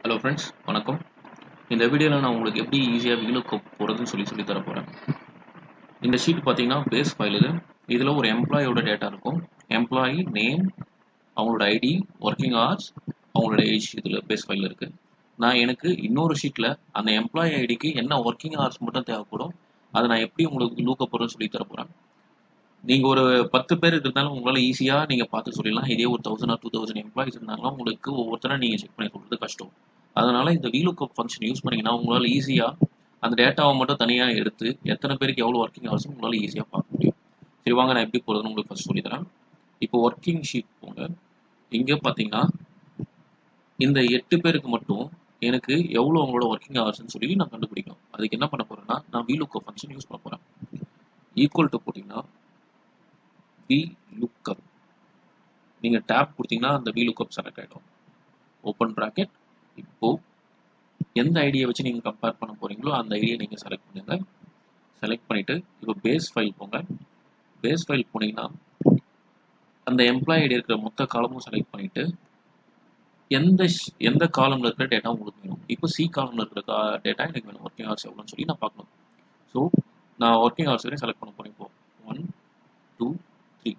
hello friends வணக்கம் இந்த வீடியோவில் நான் உங்களுக்கு எப்படி ஈஸியாக வீலுக்கப் போகிறதுன்னு சொல்லி சொல்லி தர போகிறேன் இந்த ஷீட் பார்த்தீங்கன்னா பேஸ் ஃபைல் இது இதில் ஒரு எம்ப்ளாயோட டேட்டா இருக்கும் எம்ப்ளாயி நேம் அவங்களோட ஐடி ஒர்க்கிங் ஹவர்ஸ் அவங்களோட ஏஜ் இதில் பேஸ் ஃபைலில் இருக்குது நான் எனக்கு இன்னொரு ஷீட்டில் அந்த எம்ப்ளாயி ஐடிக்கு என்ன ஒர்க்கிங் ஹவர்ஸ் மட்டும் தேவைப்படும் அதை நான் எப்படி உங்களுக்கு லூக்கப் போகிறேன்னு சொல்லி தர போகிறேன் நீங்கள் ஒரு பத்து பேர் இருந்தாலும் உங்களால் ஈஸியாக நீங்கள் பார்த்து சொல்லிடலாம் இதே ஒரு thousand or two thousand employees இருந்தாலும் உங்களுக்கு ஒவ்வொருத்தராக நீங்கள் செக் பண்ணி சொல்கிறது கஷ்டம் அதனால இந்த வீலுக்கப் ஃபங்க்ஷன் யூஸ் பண்ணீங்கன்னா உங்களால் ஈஸியாக அந்த டேட்டாவை மட்டும் தனியாக எடுத்து எத்தனை பேருக்கு எவ்வளோ ஒர்க்கிங் ஹவர்ஸ் உங்களால் ஈஸியாக பார்க்க முடியும் சரி வாங்க நான் எப்படி போகிறதுன்னு உங்களுக்கு ஃபஸ்ட் சொல்லித்தரேன் இப்போ ஒர்க்கிங் ஷீட் போங்க இங்கே பார்த்தீங்கன்னா இந்த எட்டு பேருக்கு மட்டும் எனக்கு எவ்வளோ உங்களோட ஒர்க்கிங் ஹவர்ஸ்னு சொல்லி நான் கண்டுபிடிக்கணும் அதுக்கு என்ன பண்ண போகிறேன்னா நான் வீலுக்கப் ஃபங்க்ஷன் யூஸ் பண்ண போகிறேன் ஈக்குவல் டு போட்டிங்கன்னா வி லுக்கப் நீங்கள் டேப் கொடுத்தீங்கன்னா அந்த வி லுக்கப் செலக்ட் ஆகிடும் ஓப்பன் ப்ராக்கெட் இப்போ எந்த ஐடியை வச்சு நீங்கள் கம்பேர் பண்ண போகிறீங்களோ அந்த ஐடியை நீங்கள் செலக்ட் பண்ணுங்க செலக்ட் பண்ணிவிட்டு இப்போ பேஸ் ஃபைல் போங்க பேஸ் ஃபைல் போனீங்கன்னா அந்த எம்ப்ளாயி ஐடி இருக்கிற மொத்த காலமும் செலக்ட் பண்ணிவிட்டு எந்த எந்த காலமில் இருக்கிற டேட்டா உங்களுக்கு வேணும் இப்போ சி காலமில் இருக்கிற டேட்டா எனக்கு வேணும் ஒர்க்கிங் ஹவர்ஸ் எவ்வளோன்னு சொல்லி நான் பார்க்கணும் ஸோ நான் ஒர்க்கிங் ஹவர்ஸ் வரையும் செலக்ட் பண்ண போகிறேன் இப்போ ஒன் டூ த்ரீ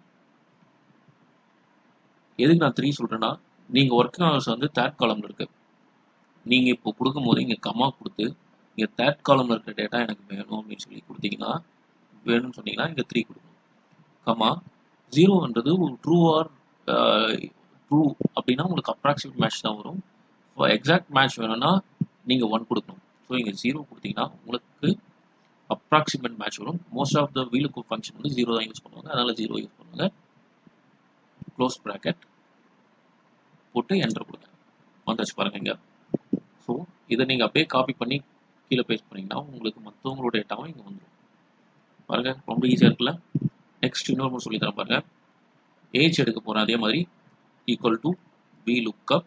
எதுக்கு நான் த்ரீ சொல்கிறேன்னா நீங்கள் ஒர்க்கிங் ஹவர்ஸ் வந்து தேர்ட் காலமில் இருக்கு நீங்கள் இப்போ கொடுக்கும்போது இங்கே கம்மா கொடுத்து இங்கே தேர்ட் காலமில் இருக்கிற டேட்டா எனக்கு வேணும் அப்படின்னு சொல்லி கொடுத்தீங்கன்னா வேணும்னு சொன்னீங்கன்னா இங்கே த்ரீ கொடுக்கணும் கம்மா ஜீரோன்றது ஒரு ட்ரூ ஆர் ட்ரூ அப்படின்னா உங்களுக்கு அப்ராக்சிமேட் மேட்ச் தான் வரும் எக்ஸாக்ட் மேட்ச் வேணும்னா நீங்கள் ஒன் கொடுக்கணும் ஸோ இங்கே ஜீரோ கொடுத்தீங்கன்னா உங்களுக்கு அப்ராக்சிமேட் மேட்ச் வரும் மோஸ்ட் ஆஃப் த வீலுக்கு ஃபங்க்ஷன் வந்து ஜீரோ தான் யூஸ் பண்ணுவாங்க அதனால் ஜீரோ யூஸ் பண்ணுவாங்க க்ளோஸ் ப்ராக்கெட் போட்டு என்டர் கொடுங்க வந்துச்சு பாருங்க இங்கே ஸோ இதை நீங்கள் அப்படியே காப்பி பண்ணி கீழே பேஸ்ட் பண்ணிங்கன்னா உங்களுக்கு மற்றவங்களோட டேட்டாவும் இங்கே வந்துடும் பாருங்க ரொம்ப ஈஸியாக இருக்குல்ல நெக்ஸ்ட் இன்னொரு சொல்லி தரேன் பாருங்க ஏஜ் எடுக்க போகிறேன் அதே மாதிரி equal to V lookup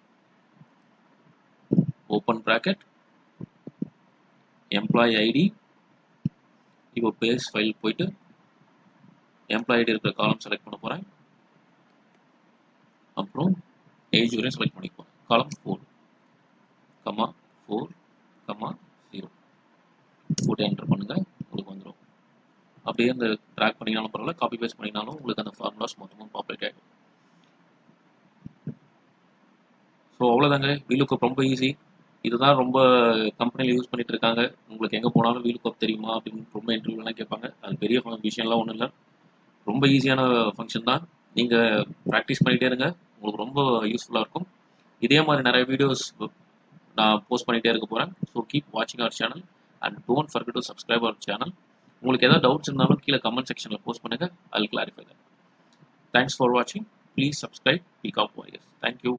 open bracket employee ID இப்போ பேஸ் ஃபைல் போயிட்டு எம்ப்ளாயி ஐடி இருக்கிற காலம் செலக்ட் பண்ண போகிறேன் அப்புறம் ஏஜ் வரையும் செலக்ட் பண்ணிப்போம் column four comma four comma zero போட்டு என்டர் பண்ணுங்க உங்களுக்கு வந்துடும் அப்படியே அந்த ட்ராக் பண்ணினாலும் பரவாயில்ல காப்பி பேஸ்ட் பண்ணினாலும் உங்களுக்கு அந்த ஃபார்முலாஸ் மொத்தமும் பாப்புலேட் ஆகிடும் ஸோ அவ்வளோதாங்க வீலுக்கப் ரொம்ப ஈஸி இதுதான் ரொம்ப கம்பெனியில் யூஸ் பண்ணிட்டு இருக்காங்க உங்களுக்கு எங்கே போனாலும் வீலுக்கப் தெரியுமா அப்படின்னு ரொம்ப இன்டர்வியூலாம் கேட்பாங்க அது பெரிய விஷயம்லாம் ஒன்றும் இல்லை ரொம்ப ஈஸியான ஃபங்க்ஷன் தான் நீங்கள் ப்ராக்டிஸ் பண்ணிகிட்டே இருங்க உங்களுக்கு ரொம்ப யூஸ்ஃபுல்லாக இருக்கும் இதே மாதிரி நிறைய வீடியோஸ் நான் போஸ்ட் பண்ணிகிட்டே இருக்க போகிறேன் ஸோ கீப் வாட்சிங் our channel and don't forget to subscribe our channel உங்களுக்கு ஏதாவது டவுட்ஸ் இருந்தாலும் கீழே கமெண்ட் செக்ஷனில் போஸ்ட் பண்ணுங்கள் ஐ கிளாரிஃபை தேங்க்ஸ் ஃபார் வாட்சிங் please subscribe peak of warriors thank you